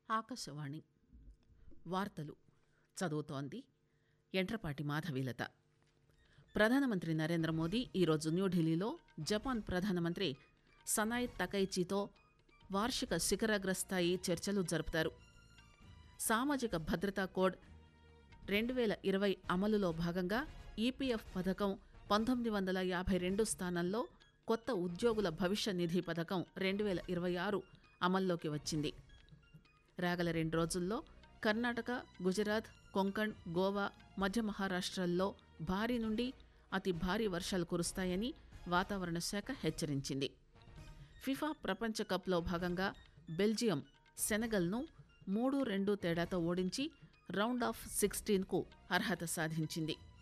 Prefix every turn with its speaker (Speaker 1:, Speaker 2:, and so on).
Speaker 1: ఆకాశవాణి వార్తలు చదువుతోంది ఎంట్రపాటి మాధవీలత ప్రధానమంత్రి నరేంద్ర మోదీ ఈరోజు న్యూఢిల్లీలో జపాన్ ప్రధానమంత్రి సనాయ్ తకైచీతో వార్షిక శిఖరాగ్రస్థాయి చర్చలు జరుపుతారు సామాజిక భద్రతా కోడ్ రెండు వేల ఇరవై అమలులో భాగంగా ఈపీఎఫ్ పథకం పంతొమ్మిది వందల యాభై రెండు స్థానంలో కొత్త ఉద్యోగుల భవిష్య నిధి పథకం రెండు వేల ఇరవై ఆరు అమల్లోకి వచ్చింది రాగల రెండు రోజుల్లో కర్ణాటక గుజరాత్ కొంకణ్ గోవా మధ్య మహారాష్ట్రల్లో భారీ నుండి అతి భారీ వర్షాలు కురుస్తాయని వాతావరణ శాఖ హెచ్చరించింది ఫిఫా ప్రపంచ కప్లో భాగంగా బెల్జియం సెనగల్ను మూడు రెండు తేడాతో ఓడించి రౌండ్ ఆఫ్ సిక్స్టీన్కు అర్హత సాధించింది